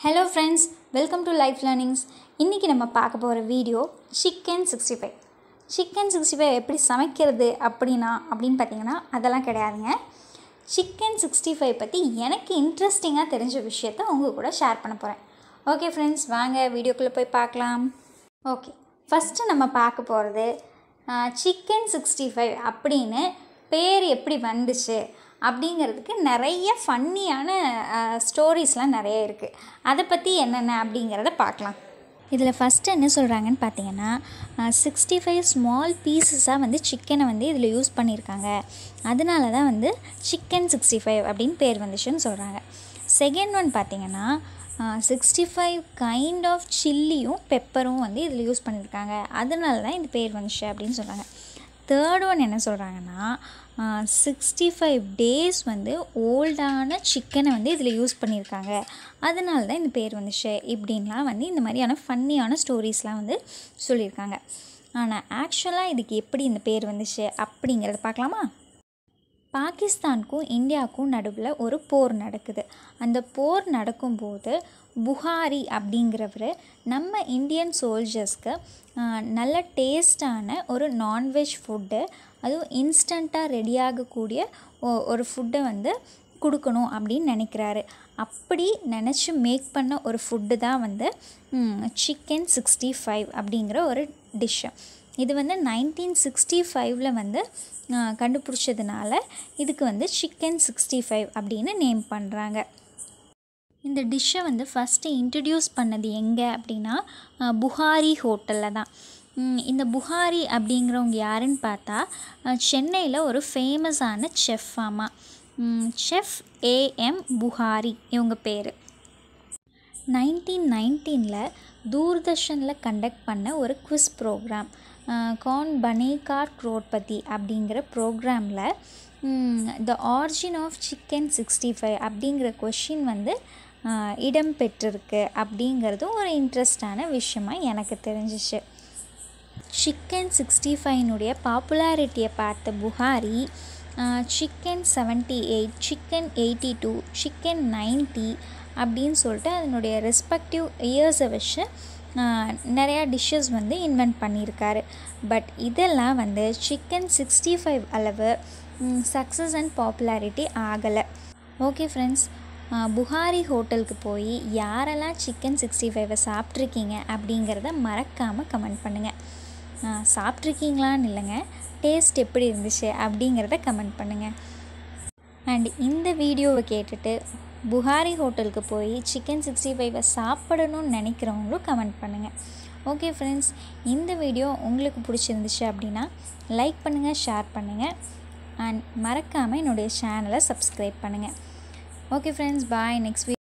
hello friends welcome to life learnings இன்றைக்கி நம்ம பார்க்க போகிற video chicken sixty five chicken sixty five எப்படி சமைக்கிறது அப்படின்னா அப்படின்னு பார்த்தீங்கன்னா அதெல்லாம் கிடையாதுங்க சிக்கன் சிக்ஸ்டி ஃபைவ் பற்றி எனக்கு இன்ட்ரெஸ்டிங்காக தெரிஞ்ச விஷயத்த உங்கள் கூட ஷேர் பண்ண போகிறேன் ஓகே ஃப்ரெண்ட்ஸ் வாங்க வீடியோக்குள்ளே போய் பார்க்கலாம் ஓகே ஃபஸ்ட்டு நம்ம பார்க்க போகிறது சிக்கன் சிக்ஸ்டி ஃபைவ் அப்படின்னு பேர் எப்படி வந்துச்சு அப்படிங்கிறதுக்கு நிறைய ஃபன்னியான ஸ்டோரிஸ்லாம் நிறைய இருக்குது அதை பற்றி என்னென்ன அப்படிங்கிறத பார்க்கலாம் இதில் ஃபஸ்ட்டு என்ன சொல்கிறாங்கன்னு பார்த்தீங்கன்னா சிக்ஸ்டி ஃபைவ் ஸ்மால் பீசஸாக வந்து சிக்கனை வந்து இதில் யூஸ் பண்ணியிருக்காங்க அதனால தான் வந்து சிக்கன் சிக்ஸ்டி ஃபைவ் அப்படின்னு பேர் வந்துச்சுன்னு சொல்கிறாங்க செகண்ட் ஒன் பார்த்தீங்கன்னா சிக்ஸ்டி ஃபைவ் கைண்ட் ஆஃப் சில்லியும் பெப்பரும் வந்து இதில் யூஸ் பண்ணியிருக்காங்க அதனால தான் இந்த பேர் வந்துச்சு அப்படின்னு சொல்கிறாங்க தேர்ட் ஒன் என்ன சொல்கிறாங்கன்னா சிக்ஸ்டி ஃபைவ் டேஸ் வந்து ஓல்டான சிக்கனை வந்து இதில் யூஸ் பண்ணியிருக்காங்க அதனால தான் இந்த பேர் வந்துச்சு இப்படின்லாம் வந்து இந்த மாதிரியான ஃபன்னியான ஸ்டோரிஸ்லாம் வந்து சொல்லியிருக்காங்க ஆனால் ஆக்சுவலாக இதுக்கு எப்படி இந்த பேர் வந்துச்சு அப்படிங்கிறத பார்க்கலாமா பாகிஸ்தானுக்கும் இந்தியாவுக்கும் நடுவில் ஒரு போர் நடக்குது அந்த போர் நடக்கும்போது புகாரி அப்படிங்கிறவர் நம்ம இந்தியன் சோல்ஜர்ஸ்க்கு நல்ல டேஸ்டான ஒரு நான்வெஜ் ஃபுட்டு அதுவும் இன்ஸ்டண்ட்டாக ரெடியாகக்கூடிய ஒரு ஃபுட்டை வந்து கொடுக்கணும் அப்படின்னு நினைக்கிறாரு அப்படி நினச்சி மேக் பண்ண ஒரு ஃபுட்டு தான் வந்து சிக்கன் சிக்ஸ்டி ஃபைவ் அப்படிங்கிற ஒரு டிஷ்ஷு இது வந்து நைன்டீன் சிக்ஸ்டி ஃபைவ்ல வந்து கண்டுபிடிச்சதுனால இதுக்கு வந்து சிக்கன் சிக்ஸ்டி ஃபைவ் அப்படின்னு நேம் பண்ணுறாங்க இந்த டிஷ்ஷை வந்து ஃபஸ்ட்டு இன்ட்ரடியூஸ் பண்ணது எங்கே அப்படின்னா புகாரி ஹோட்டலில் தான் இந்த புகாரி அப்படிங்கிறவங்க யாருன்னு பார்த்தா சென்னையில் ஒரு ஃபேமஸான செஃப் ஆமாம் செஃப் ஏஎம் புகாரி இவங்க பேர் நைன்டீன் நைன்டீனில் தூர்தர்ஷனில் கண்டக்ட் பண்ண ஒரு குவிஸ் ப்ரோக்ராம் கான் பனேகார் க்ரோட்பதி அப்படிங்கிற ப்ரோக்ராமில் the origin of chicken sixty five அப்படிங்கிற கொஷின் வந்து இடம் பெற்றிருக்கு அப்படிங்கிறதும் ஒரு இன்ட்ரெஸ்டான விஷயமாக எனக்கு தெரிஞ்சிச்சு சிக்கன் சிக்ஸ்டி ஃபைனுடைய பாப்புலாரிட்டியை பார்த்த Buhari chicken seventy eight chicken eighty two chicken ninety அப்படின்னு சொல்லிட்டு அதனுடைய ரெஸ்பெக்டிவ் இயர்ஸை வச்சு நிறையா டிஷ்ஷஸ் வந்து இன்வென்ட் பண்ணியிருக்காரு பட் இதெல்லாம் வந்து சிக்கன் சிக்ஸ்டி ஃபைவ் அளவு சக்ஸஸ் அண்ட் பாப்புலாரிட்டி ஆகலை ஓகே ஃப்ரெண்ட்ஸ் புகாரி ஹோட்டலுக்கு போய் யாரெல்லாம் சிக்கன் சிக்ஸ்டி ஃபைவை சாப்பிட்ருக்கீங்க அப்படிங்கிறத மறக்காமல் கமெண்ட் பண்ணுங்கள் சாப்பிட்ருக்கீங்களான்னு இல்லைங்க டேஸ்ட் எப்படி இருந்துச்சு அப்படிங்கிறத கமெண்ட் பண்ணுங்கள் அண்ட் இந்த வீடியோவை கேட்டுட்டு புகாரி ஹோட்டலுக்கு போய் சிக்கன் சிக்ஸ்டி ஃபைவை சாப்பிடணும்னு நினைக்கிறவங்களும் கமெண்ட் பண்ணுங்கள் ஓகே ஃப்ரெண்ட்ஸ் இந்த வீடியோ உங்களுக்கு பிடிச்சிருந்துச்சு அப்படின்னா லைக் பண்ணுங்கள் ஷேர் பண்ணுங்கள் அண்ட் மறக்காமல் என்னுடைய சேனலை சப்ஸ்கிரைப் பண்ணுங்கள் okay friends bye next week